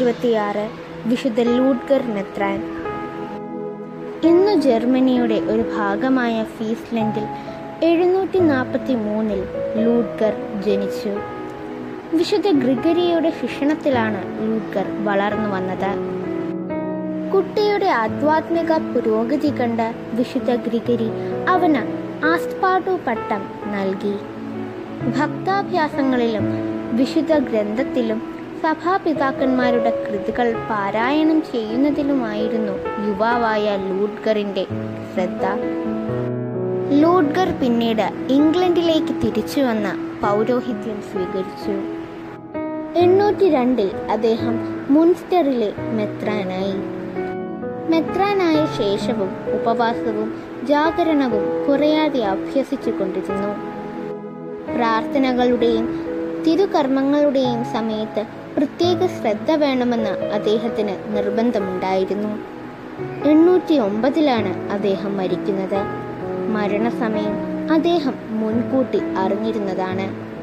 ഇരുപത്തിയാറ് വിശുദ്ധ ലൂഡ്ഗർ മെത്രാൻ ഇന്ന് ജർമ്മനിയുടെ ഒരു ഭാഗമായ ഫീസ്ലൻഡിൽ എഴുന്നൂറ്റി നാൽപ്പത്തി മൂന്നിൽ ലൂഡ്ഗർ ജനിച്ചു വിശുദ്ധ ഗ്രിഗരിയുടെ ശിക്ഷണത്തിലാണ് ലൂഡ്ഗർ വളർന്നു വന്നത് കുട്ടിയുടെ ആധ്യാത്മിക പുരോഗതി കണ്ട വിശുദ്ധ ഗ്രിഗരി അവന് ആസ്പാട്ടു പട്ടം നൽകി ഭക്താഭ്യാസങ്ങളിലും വിശുദ്ധ ഗ്രന്ഥത്തിലും സഭാപിതാക്കന്മാരുടെ കൃതികൾ പാരായണം ചെയ്യുന്നതിലുമായിരുന്നു യുവാവായ ലൂഡ്ഗറിന്റെ ശ്രദ്ധ ലൂഡ്ഗർ പിന്നീട് ഇംഗ്ലണ്ടിലേക്ക് തിരിച്ചു വന്ന പൗരോഹിത്യം സ്വീകരിച്ചു എണ്ണൂറ്റി രണ്ടിൽ അദ്ദേഹം മുൻസ്റ്ററിലെ മെത്രാനായി മെത്രാനായ ശേഷവും ഉപവാസവും ജാഗരണവും കുറയാതെ അഭ്യസിച്ചു കൊണ്ടിരുന്നു പ്രാർത്ഥനകളുടെയും തിരുകർമ്മങ്ങളുടെയും സമയത്ത് പ്രത്യേക ശ്രദ്ധ വേണമെന്ന് അദ്ദേഹത്തിന് നിർബന്ധമുണ്ടായിരുന്നു എണ്ണൂറ്റി ഒമ്പതിലാണ് അദ്ദേഹം മരിക്കുന്നത് മരണസമയം അദ്ദേഹം മുൻകൂട്ടി അറിഞ്ഞിരുന്നതാണ്